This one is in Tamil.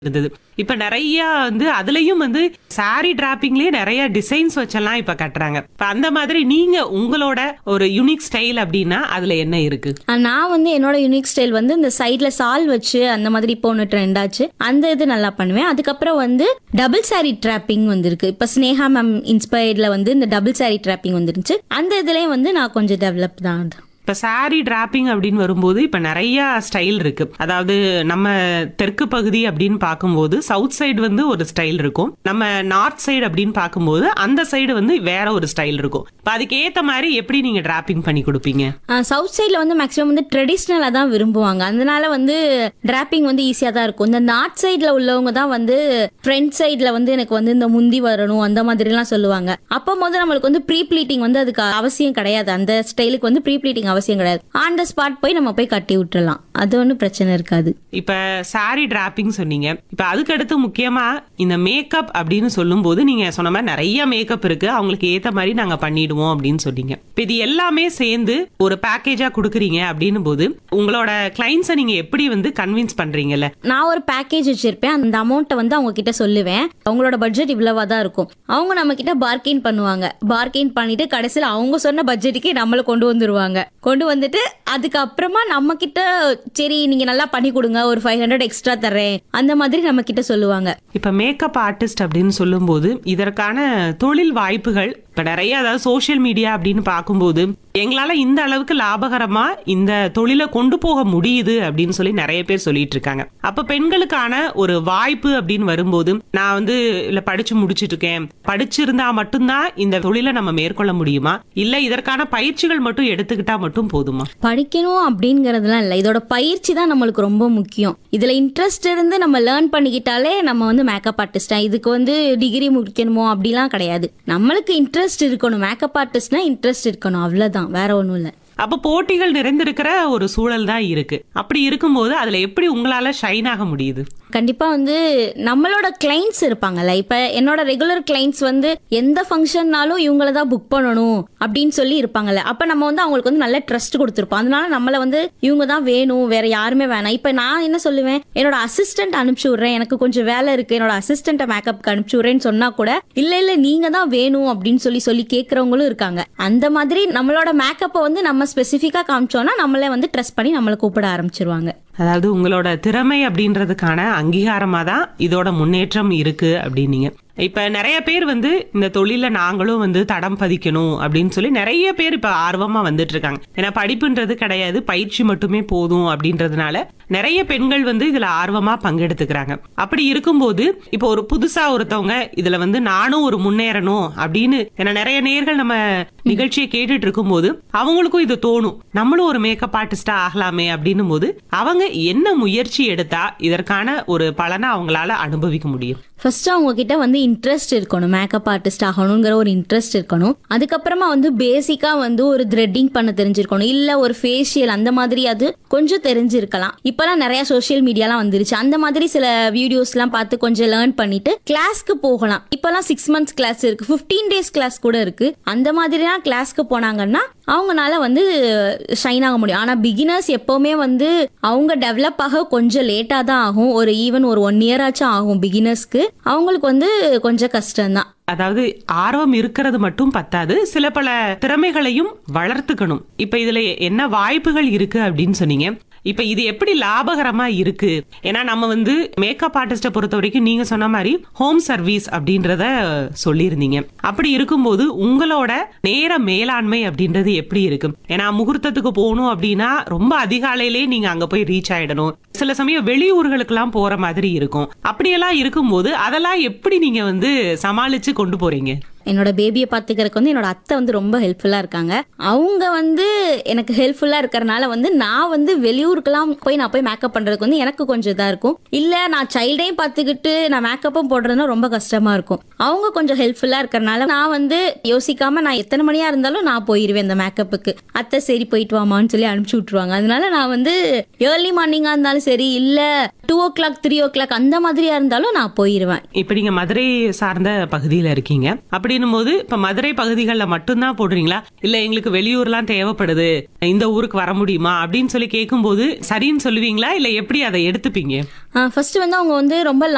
இருந்தது இப்ப நிறைய வந்து அதுலயும் வந்து saree டிராப்பிங்லயே நிறைய டிசைன்ஸ் வச்செல்லாம் இப்ப கட்டுறாங்க இப்ப அந்த மாதிரி நீங்க உங்களோட ஒரு யூனிக் ஸ்டைல் அப்படின்னா அதுல என்ன இருக்கு ஆஹ் நான் வந்து என்னோட யூனிக் ஸ்டைல் வந்து இந்த சைட்ல சால் வச்சு அந்த மாதிரி இப்போ ஒன்று ட்ரெண்ட் ஆச்சு அந்த இது நல்லா பண்ணுவேன் அதுக்கப்புறம் வந்து டபுள் saree ட்ராப்பிங் வந்திருக்கு இப்போ ஸ்னேகா மேம் இன்ஸ்பயர்ட்ல வந்து இந்த டபுள் saree ட்ராப்பிங் வந்துருச்சு அந்த இதுலயும் வந்து நான் கொஞ்சம் டெவலப் தான் அது. இப்ப saree டிராப்பிங் அப்படின்னு வரும்போது இப்ப நிறைய ஸ்டைல் இருக்கு அதாவது நம்ம தெற்கு பகுதி அப்படின்னு பார்க்கும்போது சவுத் சைடு வந்து ஒரு ஸ்டைல் இருக்கும் நம்ம நார்த் சைடு அப்படின்னு பார்க்கும்போது அந்த சைடு வந்து வேற ஒரு ஸ்டைல் இருக்கும் இப்ப அதுக்கு ஏத்த மாதிரி எப்படி நீங்க டிராப்பிங் பண்ணி கொடுப்பீங்க சவுத் சைடில் வந்து மேக்ஸிமம் வந்து ட்ரெடிஷ்னலாக தான் விரும்புவாங்க அதனால வந்து டிராப்பிங் வந்து ஈஸியாக தான் இருக்கும் இந்த நார்த் சைடில் உள்ளவங்க தான் வந்து ஃப்ரண்ட் சைடில் வந்து எனக்கு வந்து இந்த முந்தி வரணும் அந்த மாதிரிலாம் சொல்லுவாங்க அப்போ போது நம்மளுக்கு வந்து ப்ரீ ப்ளீட்டிங் வந்து அதுக்கு அவசியம் கிடையாது அந்த ஸ்டைலுக்கு வந்து ப்ரீ ப்ளீட்டிங் அவசியம் கிடையாது ஆன் த ஸ்பாட் போய் நம்ம போய் கட்டி விட்டுறலாம் அது ஒன்றும் பிரச்சனை இருக்காது இப்ப saree டிராப்பிங் சொன்னீங்க இப்ப அதுக்கு அடுத்து முக்கியமா இந்த மேக்கப் அப்படின்னு சொல்லும்போது நீங்க சொன்ன மாதிரி நிறைய மேக்கப் இருக்கு அவங்களுக்கு ஏத்த மாதிரி நாங்க பண்ணிடுவோம் அப்படின்னு சொன்னீங்க இப்ப இது எல்லாமே சேர்ந்து ஒரு பேக்கேஜா கொடுக்குறீங்க அப்படின்னும் போது உங்களோட கிளைண்ட்ஸை நீங்க எப்படி வந்து கன்வின்ஸ் பண்றீங்கல்ல நான் ஒரு பேக்கேஜ் வச்சிருப்பேன் அந்த அமௌண்ட்டை வந்து அவங்க கிட்ட சொல்லுவேன் அவங்களோட பட்ஜெட் இவ்வளவா தான் இருக்கும் அவங்க நம்ம கிட்ட பார்கெயின் பண்ணுவாங்க பார்கெயின் பண்ணிட்டு கடைசியில் அவங்க சொன்ன பட்ஜெட்டுக்கே நம்மளை கொண்டு வந்துருவாங்க கொண்டு வந்துட்டு அதுக்கப்புறமா நம்ம கிட்ட சரி நீங்க நல்லா பண்ணி கொடுங்க ஒரு ஃபைவ் ஹண்ட்ரட் எக்ஸ்ட்ரா தர்றேன் அந்த மாதிரி நம்ம கிட்ட சொல்லுவாங்க இப்ப மேக்கப் ஆர்டிஸ்ட் அப்படின்னு சொல்லும்போது இதற்கான தொழில் வாய்ப்புகள் இப்ப நிறைய அதாவது சோஷியல் மீடியா அப்படின்னு பார்க்கும்போது எங்களால இந்த அளவுக்கு லாபகரமா இந்த தொழிலை கொண்டு போக முடியுது அப்படின்னு சொல்லி நிறைய பேர் சொல்லிட்டு இருக்காங்க அப்ப பெண்களுக்கான ஒரு வாய்ப்பு அப்படின்னு வரும்போது நான் வந்து இல்ல படிச்சு முடிச்சிட்டு இருக்கேன் படிச்சிருந்தா மட்டும்தான் இந்த தொழிலை நம்ம மேற்கொள்ள முடியுமா இல்ல இதற்கான பயிற்சிகள் மட்டும் எடுத்துக்கிட்டா மட்டும் போதுமா படிக்கணும் அப்படிங்கறதுலாம் இல்லை இதோட பயிற்சி தான் நம்மளுக்கு ரொம்ப முக்கியம் இதுல இன்ட்ரெஸ்ட் இருந்து நம்ம லேர்ன் பண்ணிக்கிட்டாலே நம்ம வந்து மேக்கப் ஆர்டிஸ்டா இதுக்கு வந்து டிகிரி முடிக்கணுமோ அப்படிலாம் கிடையாது நம்மளுக்கு இன்ட்ரெஸ்ட் இருக்கணும் மேக்கப் ஆர்டிஸ்ட்னா இன்ட்ரெஸ்ட் இருக்கணும் அவ்வளவுதான் வேற ஒன்றும் இல்லை அப்ப போட்டிகள் நிறைந்திருக்கிற ஒரு சூழல் தான் இருக்கு அப்படி இருக்கும்போது அதுல எப்படி உங்களால ஷைன் ஆக முடியுது கண்டிப்பா வந்து நம்மளோட கிளைண்ட்ஸ் இருப்பாங்கல்ல இப்ப என்னோட ரெகுலர் கிளைண்ட்ஸ் வந்து எந்த ஃபங்க்ஷன்னாலும் இவங்கள தான் புக் பண்ணணும் அப்படின்னு சொல்லி இருப்பாங்கல்ல அப்ப நம்ம வந்து அவங்களுக்கு வந்து நல்ல ட்ரஸ்ட் கொடுத்துருப்போம் அதனால நம்மள வந்து இவங்க தான் வேணும் வேற யாருமே வேணாம் இப்ப நான் என்ன சொல்லுவேன் என்னோட அசிஸ்டன்ட் அனுப்பிச்சு விடுறேன் எனக்கு கொஞ்சம் வேலை இருக்கு என்னோட அசிஸ்டன்ட்டை மேக்கப்க்கு அனுப்பிச்சு விடுறேன்னு சொன்னா கூட இல்ல இல்ல நீங்க தான் வேணும் அப்படின்னு சொல்லி சொல்லி கேட்கறவங்களும் இருக்காங்க அந்த மாதிரி நம்மளோட மேக்கப்பை வந்து நம்ம ஸ்பெசிஃபிக்கா காமிச்சோம்னா நம்மளே வந்து ட்ரெஸ் பண்ணி நம்மளை கூப்பிட ஆரம்பிச்சிருவாங்க அதாவது உங்களோட திறமை அப்படின்றதுக்கான அங்கீகாரமா தான் இதோட முன்னேற்றம் இருக்கு அப்படின்னீங்க இப்ப நிறைய பேர் வந்து இந்த தொழில நாங்களும் வந்து தடம் பதிக்கணும் அப்படின்னு சொல்லி நிறைய பேர் இப்ப ஆர்வமா வந்துட்டு இருக்காங்க ஏன்னா படிப்புன்றது கிடையாது பயிற்சி மட்டுமே போதும் அப்படின்றதுனால நிறைய பெண்கள் வந்து இதுல ஆர்வமா பங்கெடுத்துக்கிறாங்க அப்படி இருக்கும்போது இப்போ ஒரு புதுசா ஒருத்தவங்க இதுல வந்து நானும் ஒரு முன்னேறணும் அப்படின்னு ஏன்னா நிறைய நேர்கள் நம்ம நிகழ்ச்சியை கேட்டுட்டு இருக்கும்போது அவங்களுக்கும் இது தோணும் நம்மளும் ஒரு மேக்கப் ஆர்டிஸ்டா ஆகலாமே அப்படின்னும் போது அவங்க என்ன முயற்சி எடுத்தா இதற்கான ஒரு பலனை அவங்களால அனுபவிக்க முடியும் ஃபர்ஸ்ட் அவங்க கிட்ட வந்து இன்ட்ரெஸ்ட் இருக்கணும் மேக்கப் ஆர்டிஸ்ட் ஆகணுங்கிற ஒரு இன்ட்ரெஸ்ட் இருக்கணும் அதுக்கப்புறமா வந்து பேசிக்கா வந்து ஒரு த்ரெட்டிங் பண்ண தெரிஞ்சிருக்கணும் இல்ல ஒரு ஃபேஷியல் அந்த மாதிரி அது கொஞ்சம் தெரிஞ்சிருக்கலாம் இப்பெல்லாம் நிறைய சோஷியல் மீடியாலாம் வந்துருச்சு அந்த மாதிரி சில வீடியோஸ்லாம் பார்த்து கொஞ்சம் லேர்ன் பண்ணிட்டு கிளாஸ்க்கு போகலாம் இப்பெல்லாம் சிக்ஸ் மந்த்ஸ் கிளாஸ் இருக்கு 15 டேஸ் கிளாஸ் கூட இருக்கு அந்த மாதிரிலாம் கிளாஸ்க்கு போனாங்கன்னா அவங்கனால வந்து ஷைன் ஆக முடியும் ஆனா பிகினர்ஸ் எப்பவுமே வந்து அவங்க டெவலப் ஆக கொஞ்சம் லேட்டா தான் ஆகும் ஒரு ஈவன் ஒரு ஒன் இயர் ஆச்சும் ஆகும் பிகினர்ஸ்க்கு அவங்களுக்கு வந்து கொஞ்சம் கஷ்டம்தான் அதாவது ஆர்வம் இருக்கிறது மட்டும் பத்தாது சில பல திறமைகளையும் வளர்த்துக்கணும் இப்ப இதுல என்ன வாய்ப்புகள் இருக்கு அப்படின்னு சொன்னீங்க இப்ப இது எப்படி லாபகரமா இருக்கு ஏன்னா நம்ம வந்து மேக்கப் ஆர்டிஸ்ட பொறுத்த வரைக்கும் நீங்க சொன்ன மாதிரி ஹோம் சர்வீஸ் அப்படின்றத சொல்லியிருந்தீங்க அப்படி இருக்கும்போது உங்களோட நேர மேலாண்மை அப்படின்றது எப்படி இருக்கு ஏன்னா முகூர்த்தத்துக்கு போகணும் அப்படின்னா ரொம்ப அதிகாலையிலே நீங்க அங்க போய் ரீச் ஆயிடணும் சில சமயம் வெளியூர்களுக்கெல்லாம் போற மாதிரி இருக்கும் அப்படியெல்லாம் இருக்கும்போது அதெல்லாம் எப்படி நீங்க வந்து சமாளிச்சு கொண்டு போறீங்க என்னோட பேபியை பார்த்துக்கிறதுக்கு வந்து என்னோட அத்தை வந்து ரொம்ப ஹெல்ப்ஃபுல்லாக இருக்காங்க அவங்க வந்து எனக்கு ஹெல்ப்ஃபுல்லாக இருக்கிறனால வந்து நான் வந்து வெளியூருக்கெல்லாம் போய் நான் போய் மேக்கப் பண்ணுறதுக்கு வந்து எனக்கு கொஞ்சம் இதாக இருக்கும் இல்லை நான் சைல்டையும் பார்த்துக்கிட்டு நான் மேக்கப்பும் போடுறதுனா ரொம்ப கஷ்டமாக இருக்கும் அவங்க கொஞ்சம் ஹெல்ப்ஃபுல்லாக இருக்கிறனால நான் வந்து யோசிக்காம நான் எத்தனை மணியாக இருந்தாலும் நான் போயிடுவேன் இந்த மேக்கப்புக்கு அத்தை சரி போயிட்டு வாமான்னு சொல்லி அனுப்பிச்சி விட்ருவாங்க அதனால நான் வந்து ஏர்லி மார்னிங்காக இருந்தாலும் சரி இல்லை two o'clock three o'clock அந்த மாதிரியா இருந்தாலும் நான் போயிடுவேன் இப்ப நீங்க மதுரை சார்ந்த பகுதியில இருக்கீங்க அப்படின்னும் போது இப்ப மதுரை பகுதிகளில் மட்டும்தான் போடுறீங்களா இல்ல எங்களுக்கு வெளியூர்லாம் தேவைப்படுது இந்த ஊருக்கு வர முடியுமா அப்படின்னு சொல்லி கேட்கும்போது சரின்னு சொல்லுவீங்களா இல்ல எப்படி அதை எடுத்துப்பீங்க ஃபர்ஸ்ட் வந்து அவங்க வந்து ரொம்ப